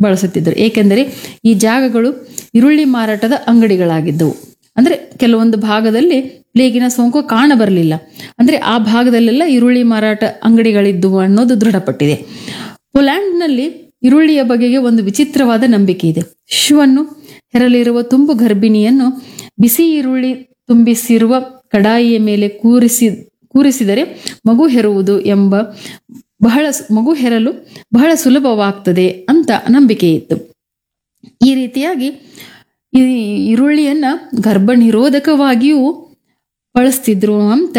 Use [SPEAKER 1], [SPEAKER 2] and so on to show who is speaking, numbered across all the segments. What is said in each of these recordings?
[SPEAKER 1] ಬಳಸುತ್ತಿದ್ದರು ಏಕೆಂದರೆ ಈ ಜಾಗಗಳು ಈರುಳ್ಳಿ ಮಾರಾಟದ ಅಂಗಡಿಗಳಾಗಿದ್ದವು ಅಂದ್ರೆ ಕೆಲವೊಂದು ಭಾಗದಲ್ಲಿ ಪ್ಲೇಗಿನ ಸೋಂಕು ಕಾಣಬರಲಿಲ್ಲ ಅಂದ್ರೆ ಆ ಭಾಗದಲ್ಲೆಲ್ಲ ಈರುಳ್ಳಿ ಮಾರಾಟ ಅಂಗಡಿಗಳಿದ್ದುವು ಅನ್ನೋದು ದೃಢಪಟ್ಟಿದೆ ಪೋಲ್ಯಾಂಡ್ನಲ್ಲಿ ಈರುಳ್ಳಿಯ ಬಗೆಗೆ ಒಂದು ವಿಚಿತ್ರವಾದ ನಂಬಿಕೆ ಇದೆ ಶಿಶುವನ್ನು ಹೆರಲಿರುವ ತುಂಬು ಗರ್ಭಿಣಿಯನ್ನು ಬಿಸಿ ಈರುಳ್ಳಿ ತುಂಬಿಸಿರುವ ಕಡಾಯಿಯ ಮೇಲೆ ಕೂರಿಸಿ ಕೂರಿಸಿದರೆ ಮಗು ಹೆರುವುದು ಎಂಬ ಬಹಳ ಮಗು ಹೆರಲು ಬಹಳ ಸುಲಭವಾಗ್ತದೆ ಅಂತ ನಂಬಿಕೆ ಇತ್ತು ಈ ರೀತಿಯಾಗಿ ಈ ಈರುಳ್ಳಿಯನ್ನ ಗರ್ಭ ನಿರೋಧಕವಾಗಿಯೂ ಬಳಸ್ತಿದ್ರು ಅಂತ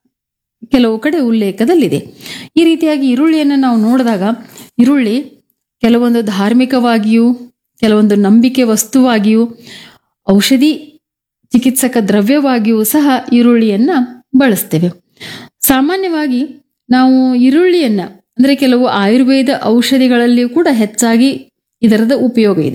[SPEAKER 1] ಕೆಲವು ಕಡೆ ಉಲ್ಲೇಖದಲ್ಲಿದೆ ಈ ರೀತಿಯಾಗಿ ಈರುಳ್ಳಿಯನ್ನು ನಾವು ನೋಡಿದಾಗ ಈರುಳ್ಳಿ ಕೆಲವೊಂದು ಧಾರ್ಮಿಕವಾಗಿಯೂ ಕೆಲವೊಂದು ನಂಬಿಕೆ ವಸ್ತುವಾಗಿಯೂ ಔಷಧಿ ಚಿಕಿತ್ಸಕ ದ್ರವ್ಯವಾಗಿಯೂ ಸಹ ಈರುಳ್ಳಿಯನ್ನ ಬಳಸ್ತೇವೆ ಸಾಮಾನ್ಯವಾಗಿ ನಾವು ಈರುಳ್ಳಿಯನ್ನ ಅಂದ್ರೆ ಕೆಲವು ಆಯುರ್ವೇದ ಔಷಧಿಗಳಲ್ಲಿಯೂ ಕೂಡ ಹೆಚ್ಚಾಗಿ ಇದರದ ಉಪಯೋಗ ಇದೆ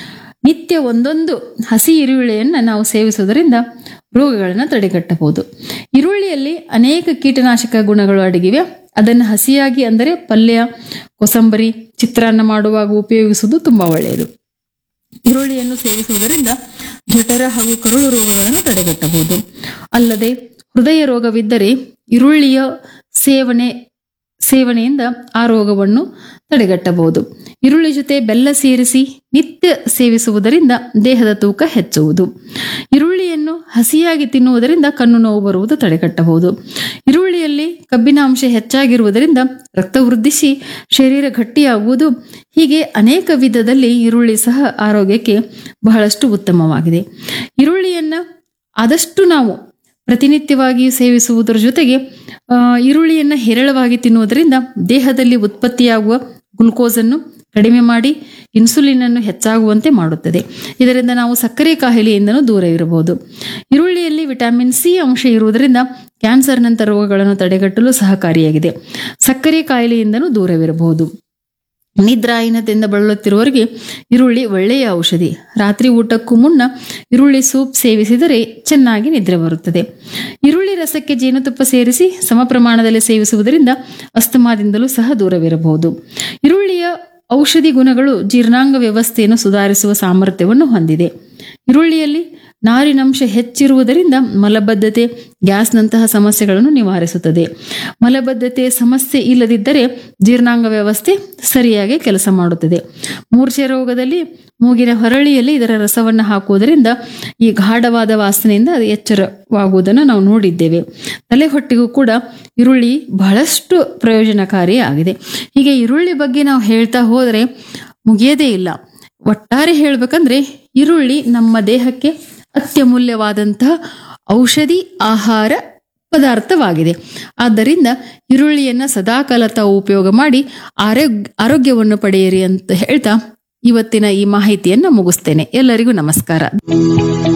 [SPEAKER 1] ನಿತ್ಯ ಒಂದೊಂದು ಹಸಿ ಈರುಳ್ಳಿಯನ್ನು ನಾವು ಸೇವಿಸುವುದರಿಂದ ರೋಗಗಳನ್ನು ತಡೆಗಟ್ಟಬಹುದು ಈರುಳ್ಳಿಯಲ್ಲಿ ಅನೇಕ ಕೀಟನಾಶಕ ಗುಣಗಳು ಅಡಗಿವೆ ಅದನ್ನು ಹಸಿಯಾಗಿ ಅಂದರೆ ಪಲ್ಯ ಕೊಸಂಬರಿ ಚಿತ್ರಾನ್ನ ಮಾಡುವಾಗ ಉಪಯೋಗಿಸುವುದು ತುಂಬಾ ಒಳ್ಳೆಯದು ಈರುಳ್ಳಿಯನ್ನು ಸೇವಿಸುವುದರಿಂದ ಜಠರ ಹಾಗೂ ಕರುಳು ರೋಗಗಳನ್ನು ತಡೆಗಟ್ಟಬಹುದು ಅಲ್ಲದೆ ಹೃದಯ ರೋಗವಿದ್ದರೆ ಈರುಳ್ಳಿಯ ಸೇವನೆ ಸೇವನೆಯಿಂದ ಆ ರೋಗವನ್ನು ತಡೆಗಟ್ಟಬಹುದು ಈರುಳ್ಳಿ ಜೊತೆ ಬೆಲ್ಲ ಸೇರಿಸಿ ನಿತ್ಯ ಸೇವಿಸುವುದರಿಂದ ದೇಹದ ತೂಕ ಹೆಚ್ಚುವುದು ಈರುಳ್ಳಿಯನ್ನು ಹಸಿಯಾಗಿ ತಿನ್ನುವುದರಿಂದ ಕಣ್ಣು ನೋವು ಬರುವುದು ತಡೆಗಟ್ಟಬಹುದು ಈರುಳ್ಳಿಯಲ್ಲಿ ಕಬ್ಬಿನ ಅಂಶ ಹೆಚ್ಚಾಗಿರುವುದರಿಂದ ರಕ್ತ ವೃದ್ಧಿಸಿ ಶರೀರ ಗಟ್ಟಿಯಾಗುವುದು ಹೀಗೆ ಅನೇಕ ವಿಧದಲ್ಲಿ ಈರುಳ್ಳಿ ಸಹ ಆರೋಗ್ಯಕ್ಕೆ ಬಹಳಷ್ಟು ಉತ್ತಮವಾಗಿದೆ ಈರುಳ್ಳಿಯನ್ನ ಆದಷ್ಟು ನಾವು ಪ್ರತಿನಿತ್ಯವಾಗಿ ಸೇವಿಸುವುದರ ಜೊತೆಗೆ ಆ, ಈರುಳ್ಳಿಯನ್ನ ಹೇರಳವಾಗಿ ತಿನ್ನುವುದರಿಂದ ದೇಹದಲ್ಲಿ ಉತ್ಪತ್ತಿಯಾಗುವ ಗ್ಲುಕೋಸ್ ಅನ್ನು ಕಡಿಮೆ ಮಾಡಿ ಇನ್ಸುಲಿನ್ ಅನ್ನು ಹೆಚ್ಚಾಗುವಂತೆ ಮಾಡುತ್ತದೆ ಇದರಿಂದ ನಾವು ಸಕ್ಕರೆ ಕಾಯಿಲೆಯಿಂದನೂ ದೂರ ಇರಬಹುದು ಈರುಳ್ಳಿಯಲ್ಲಿ ವಿಟಮಿನ್ ಸಿ ಅಂಶ ಇರುವುದರಿಂದ ಕ್ಯಾನ್ಸರ್ನಂಥ ರೋಗಗಳನ್ನು ತಡೆಗಟ್ಟಲು ಸಹಕಾರಿಯಾಗಿದೆ ಸಕ್ಕರೆ ಕಾಯಿಲೆಯಿಂದನೂ ದೂರವಿರಬಹುದು ನಿದ್ರಾಹೀನತೆಯಿಂದ ಬಳಲುತ್ತಿರುವವರಿಗೆ ಈರುಳ್ಳಿ ಒಳ್ಳೆಯ ಔಷಧಿ ರಾತ್ರಿ ಊಟಕ್ಕೂ ಮುನ್ನ ಈರುಳ್ಳಿ ಸೂಪ್ ಸೇವಿಸಿದರೆ ಚೆನ್ನಾಗಿ ನಿದ್ರೆ ಬರುತ್ತದೆ ಈರುಳ್ಳಿ ರಸಕ್ಕೆ ಜೇನುತುಪ್ಪ ಸೇರಿಸಿ ಸಮ ಪ್ರಮಾಣದಲ್ಲಿ ಸೇವಿಸುವುದರಿಂದ ಅಸ್ತಮಾದಿಂದಲೂ ಸಹ ದೂರವಿರಬಹುದು ಈರುಳ್ಳಿಯ ಔಷಧಿ ಗುಣಗಳು ಜೀರ್ಣಾಂಗ ವ್ಯವಸ್ಥೆಯನ್ನು ಸುಧಾರಿಸುವ ಸಾಮರ್ಥ್ಯವನ್ನು ಹೊಂದಿದೆ ಈರುಳ್ಳಿಯಲ್ಲಿ ನಾರಿನಂಶ ಹೆಚ್ಚಿರುವುದರಿಂದ ಮಲಬದ್ಧತೆ ಗ್ಯಾಸ್ನಂತಹ ಸಮಸ್ಯೆಗಳನ್ನು ನಿವಾರಿಸುತ್ತದೆ ಮಲಬದ್ಧತೆ ಸಮಸ್ಯೆ ಇಲ್ಲದಿದ್ದರೆ ಜೀರ್ಣಾಂಗ ವ್ಯವಸ್ಥೆ ಸರಿಯಾಗಿ ಕೆಲಸ ಮಾಡುತ್ತದೆ ಮೂರ್ಛೆ ರೋಗದಲ್ಲಿ ಮೂಗಿನ ಹೊರಳಿಯಲ್ಲಿ ಇದರ ರಸವನ್ನು ಹಾಕುವುದರಿಂದ ಈ ಗಾಢವಾದ ವಾಸನೆಯಿಂದ ಅದು ಎಚ್ಚರವಾಗುವುದನ್ನು ನಾವು ನೋಡಿದ್ದೇವೆ ತಲೆ ಹೊಟ್ಟೆಗೂ ಕೂಡ ಈರುಳ್ಳಿ ಬಹಳಷ್ಟು ಪ್ರಯೋಜನಕಾರಿ ಆಗಿದೆ ಹೀಗೆ ಈರುಳ್ಳಿ ಬಗ್ಗೆ ನಾವು ಹೇಳ್ತಾ ಹೋದರೆ ಮುಗಿಯದೇ ಇಲ್ಲ ಒಟ್ಟಾರೆ ಹೇಳ್ಬೇಕಂದ್ರೆ ಈರುಳ್ಳಿ ನಮ್ಮ ದೇಹಕ್ಕೆ ಅತ್ಯಮೂಲ್ಯವಾದಂತಹ ಔಷಧಿ ಆಹಾರ ಪದಾರ್ಥವಾಗಿದೆ ಆದ್ದರಿಂದ ಈರುಳ್ಳಿಯನ್ನ ಸದಾಕಾಲ ತಾವು ಉಪಯೋಗ ಮಾಡಿ ಆರೋಗ್ಯ ಆರೋಗ್ಯವನ್ನು ಪಡೆಯಿರಿ ಅಂತ ಹೇಳ್ತಾ ಇವತ್ತಿನ ಈ ಮಾಹಿತಿಯನ್ನ ಮುಗಿಸ್ತೇನೆ ಎಲ್ಲರಿಗೂ ನಮಸ್ಕಾರ